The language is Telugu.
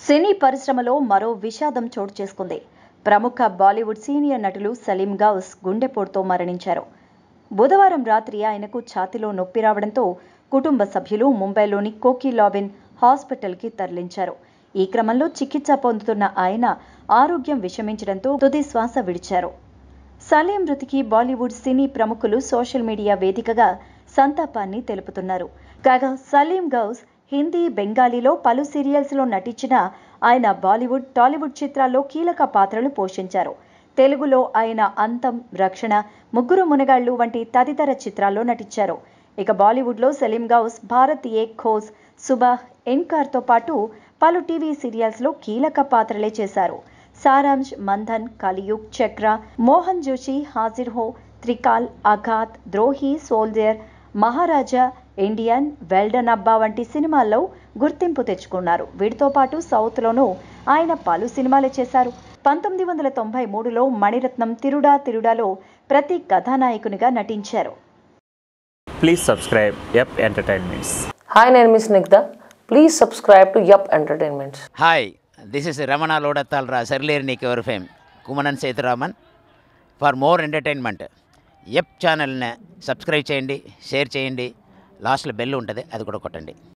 సినీ పరిశ్రమలో మరో విషాదం చోటు చేసుకుంది ప్రముఖ బాలీవుడ్ సీనియర్ నటులు సలీం గౌస్ గుండెపోటుతో మరణించారు బుధవారం రాత్రి ఆయనకు ఛాతిలో నొప్పి రావడంతో కుటుంబ సభ్యులు ముంబైలోని కోకిలాబిన్ హాస్పిటల్కి తరలించారు ఈ క్రమంలో చికిత్స పొందుతున్న ఆయన ఆరోగ్యం విషమించడంతో తుది శ్వాస విడిచారు సలీం మృతికి బాలీవుడ్ సినీ ప్రముఖులు సోషల్ మీడియా వేదికగా సంతాపాన్ని తెలుపుతున్నారు కాగా సలీం గౌస్ హిందీ బెంగాలీలో పలు సీరియల్స్లో నటించిన ఆయన బాలీవుడ్ టాలీవుడ్ చిత్రాల్లో కీలక పాత్రలు పోషించారు తెలుగులో ఆయన అంతం రక్షణ ముగ్గురు మునగాళ్లు వంటి తదితర చిత్రాల్లో నటించారు ఇక బాలీవుడ్లో సలీం గౌస్ భారత్ ఏక్ ఖోజ్ సుబాహ్ ఎన్కార్తో పాటు పలు టీవీ సీరియల్స్లో కీలక పాత్రలే చేశారు సారాంశ్ మంథన్ కలియుగ్ చక్ర మోహన్ జోషి హాజిర్ హో త్రికాల్ అఘాత్ ద్రోహి సోల్జర్ మహారాజా ఇండియన్ వెల్డన్ అబ్బా వంటి సినిమాల్లో గుర్తింపు తెచ్చుకున్నారు వీటితో పాటు సౌత్లోనూ ఆయన పలు సినిమాలు చేశారు పంతొమ్మిది వందల తొంభై మూడులో మణిరత్నం తిరుడా తిరుడాలో ప్రతి కథానాయకునిగా నటించారు Please subscribe Yep Entertainments. Hi, name is Nigda. Please subscribe to Yup Entertainment. Hi this is Ramana లోడత్తాల్రా సర్లేరు నీకు ఎవరి fame Kumanan Sethuraman for more entertainment Yup ఛానల్ని సబ్స్క్రైబ్ చేయండి షేర్ చేయండి లాస్ట్లో బెల్ ఉంటుంది అది కూడా కొట్టండి